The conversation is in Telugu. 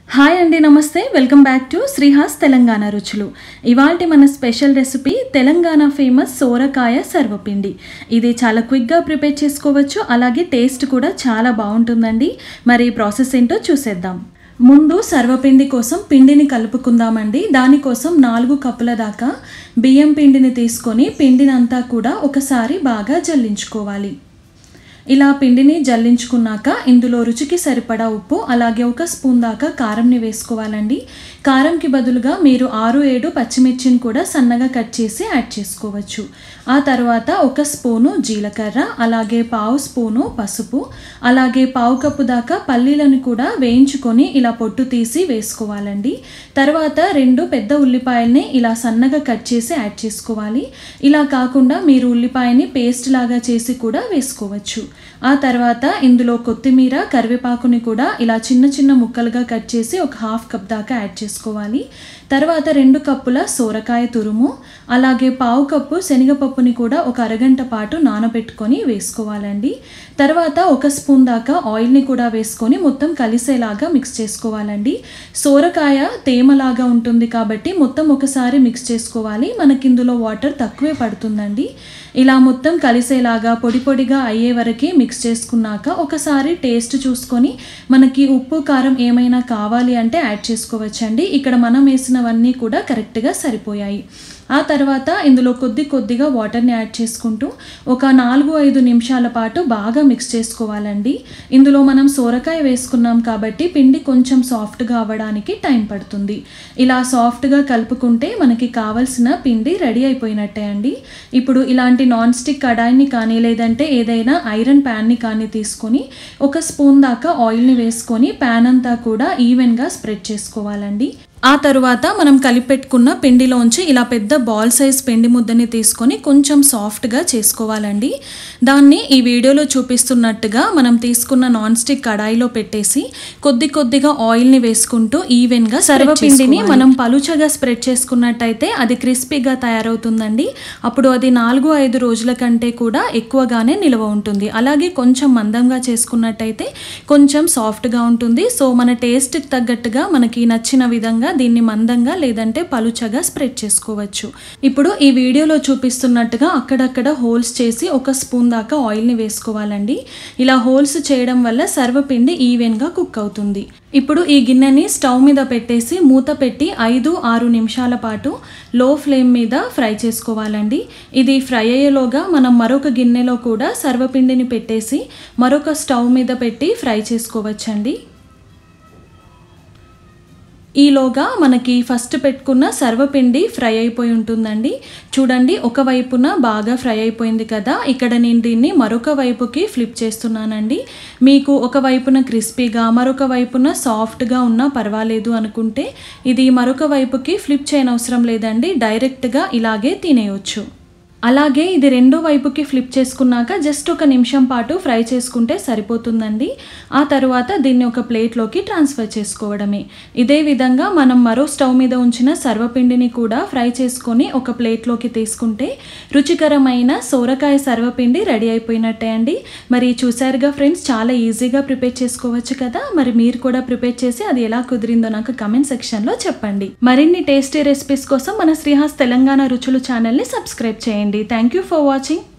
హాయ్ అండి నమస్తే welcome back to Srihas Telangana రుచులు ఇవాల్టి మన స్పెషల్ రెసిపీ తెలంగాణ ఫేమస్ సోరకాయ సర్వపిండి ఇది చాలా క్విక్గా ప్రిపేర్ చేసుకోవచ్చు అలాగే టేస్ట్ కూడా చాలా బాగుంటుందండి మరి ప్రాసెస్ ఏంటో చూసేద్దాం ముందు సర్వపిండి కోసం పిండిని కలుపుకుందామండి దానికోసం నాలుగు కప్పుల దాకా బియ్యం పిండిని తీసుకొని పిండినంతా కూడా ఒకసారి బాగా జల్లించుకోవాలి ఇలా పిండిని జల్లించుకున్నాక ఇందులో రుచికి సరిపడా ఉప్పు అలాగే ఒక స్పూన్ దాకా కారంని వేసుకోవాలండి కారంకి బదులుగా మీరు ఆరు ఏడు పచ్చిమిర్చిని కూడా సన్నగా కట్ చేసి యాడ్ చేసుకోవచ్చు ఆ తర్వాత ఒక స్పూను జీలకర్ర అలాగే పావు స్పూను పసుపు అలాగే పావు కప్పు దాకా పల్లీలను కూడా వేయించుకొని ఇలా పొట్టు తీసి వేసుకోవాలండి తర్వాత రెండు పెద్ద ఉల్లిపాయల్ని ఇలా సన్నగా కట్ చేసి యాడ్ చేసుకోవాలి ఇలా కాకుండా మీరు ఉల్లిపాయని పేస్ట్ లాగా చేసి కూడా వేసుకోవచ్చు ఆ తర్వాత ఇందులో కొత్తిమీర కరివేపాకుని కూడా ఇలా చిన్న చిన్న ముక్కలుగా కట్ చేసి ఒక హాఫ్ కప్ దాకా యాడ్ చేసుకోవాలి తర్వాత రెండు కప్పుల సోరకాయ తురుము అలాగే పావు కప్పు శనగపప్పుని కూడా ఒక అరగంట పాటు నానబెట్టుకొని వేసుకోవాలండి తర్వాత ఒక స్పూన్ దాకా ఆయిల్ని కూడా వేసుకొని మొత్తం కలిసేలాగా మిక్స్ చేసుకోవాలండి సోరకాయ తేమలాగా ఉంటుంది కాబట్టి మొత్తం ఒకసారి మిక్స్ చేసుకోవాలి మనకి ఇందులో వాటర్ తక్కువే పడుతుందండి ఇలా మొత్తం కలిసేలాగా పొడి పొడిగా అయ్యే వరకే మిక్స్ చేసుకున్నాక ఒకసారి టేస్ట్ చూసుకొని మనకి ఉప్పు కారం ఏమైనా కావాలి అంటే యాడ్ చేసుకోవచ్చండి ఇక్కడ మనం వేసినవన్నీ కూడా కరెక్ట్గా సరిపోయాయి ఆ తర్వాత ఇందులో కొద్ది కొద్దిగా వాటర్ని యాడ్ చేసుకుంటూ ఒక నాలుగు ఐదు నిమిషాల పాటు బాగా మిక్స్ చేసుకోవాలండి ఇందులో మనం సోరకాయ వేసుకున్నాం కాబట్టి పిండి కొంచెం సాఫ్ట్గా అవ్వడానికి టైం పడుతుంది ఇలా సాఫ్ట్గా కలుపుకుంటే మనకి కావలసిన పిండి రెడీ అయిపోయినట్టే అండి ఇప్పుడు ఇలాంటి నాన్ స్టిక్ కడాయిని కానీ లేదంటే ఏదైనా ఐరన్ ప్యాన్ని కానీ తీసుకొని ఒక స్పూన్ దాకా ఆయిల్ని వేసుకొని ప్యాన్ అంతా కూడా ఈవెన్గా స్ప్రెడ్ చేసుకోవాలండి ఆ తరువాత మనం కలిపెట్టుకున్న పిండిలోంచి ఇలా పెద్ద బాల్ సైజ్ పిండి ముద్దని తీసుకొని కొంచెం సాఫ్ట్గా చేసుకోవాలండి దాన్ని ఈ వీడియోలో చూపిస్తున్నట్టుగా మనం తీసుకున్న నాన్ స్టిక్ కడాయిలో పెట్టేసి కొద్ది కొద్దిగా ఆయిల్ని వేసుకుంటూ ఈవెన్గా సర్వపిండిని మనం పలుచగా స్ప్రెడ్ చేసుకున్నట్టయితే అది క్రిస్పీగా తయారవుతుందండి అప్పుడు అది నాలుగు ఐదు రోజుల కంటే కూడా ఎక్కువగానే నిల్వ ఉంటుంది అలాగే కొంచెం మందంగా చేసుకున్నట్టయితే కొంచెం సాఫ్ట్గా ఉంటుంది సో మన టేస్ట్కి తగ్గట్టుగా మనకి నచ్చిన విధంగా దీన్ని మందంగా లేదంటే పలుచగా స్ప్రెడ్ చేసుకోవచ్చు ఇప్పుడు ఈ వీడియోలో చూపిస్తున్నట్టుగా అక్కడక్కడ హోల్స్ చేసి ఒక స్పూన్ దాకా ఆయిల్ని వేసుకోవాలండి ఇలా హోల్స్ చేయడం వల్ల సర్వపిండి ఈవెన్గా కుక్ అవుతుంది ఇప్పుడు ఈ గిన్నెని స్టవ్ మీద పెట్టేసి మూత పెట్టి ఐదు ఆరు నిమిషాల పాటు లో ఫ్లేమ్ మీద ఫ్రై చేసుకోవాలండి ఇది ఫ్రై అయ్యేలోగా మనం మరొక గిన్నెలో కూడా సర్వపిండిని పెట్టేసి మరొక స్టవ్ మీద పెట్టి ఫ్రై చేసుకోవచ్చండి ఈలోగా మనకి ఫస్ట్ పెట్టుకున్న సర్వపిండి ఫ్రై అయిపోయి ఉంటుందండి చూడండి ఒక వైపున బాగా ఫ్రై అయిపోయింది కదా ఇక్కడ నేను దీన్ని మరొక వైపుకి ఫ్లిప్ చేస్తున్నానండి మీకు ఒక వైపున క్రిస్పీగా మరొక వైపున సాఫ్ట్గా ఉన్నా పర్వాలేదు అనుకుంటే ఇది మరొక వైపుకి ఫ్లిప్ చేయనవసరం లేదండి డైరెక్ట్గా ఇలాగే తినేయొచ్చు అలాగే ఇది రెండో వైపుకి ఫ్లిప్ చేసుకున్నాక జస్ట్ ఒక నిమిషం పాటు ఫ్రై చేసుకుంటే సరిపోతుందండి ఆ తర్వాత దీన్ని ఒక ప్లేట్లోకి ట్రాన్స్ఫర్ చేసుకోవడమే ఇదే విధంగా మనం మరో స్టవ్ మీద ఉంచిన సర్వపిండిని కూడా ఫ్రై చేసుకొని ఒక ప్లేట్లోకి తీసుకుంటే రుచికరమైన సోరకాయ సర్వపిండి రెడీ అయిపోయినట్టే అండి మరి చూసారుగా ఫ్రెండ్స్ చాలా ఈజీగా ప్రిపేర్ చేసుకోవచ్చు కదా మరి మీరు కూడా ప్రిపేర్ చేసి అది ఎలా కుదిరిందో నాకు కమెంట్ సెక్షన్లో చెప్పండి మరిన్ని టేస్టీ రెసిపీస్ కోసం మన శ్రీహాస్ తెలంగాణ రుచులు ఛానల్ని సబ్స్క్రైబ్ చేయండి థ్యాంక్ యూ ఫర్ వాచింగ్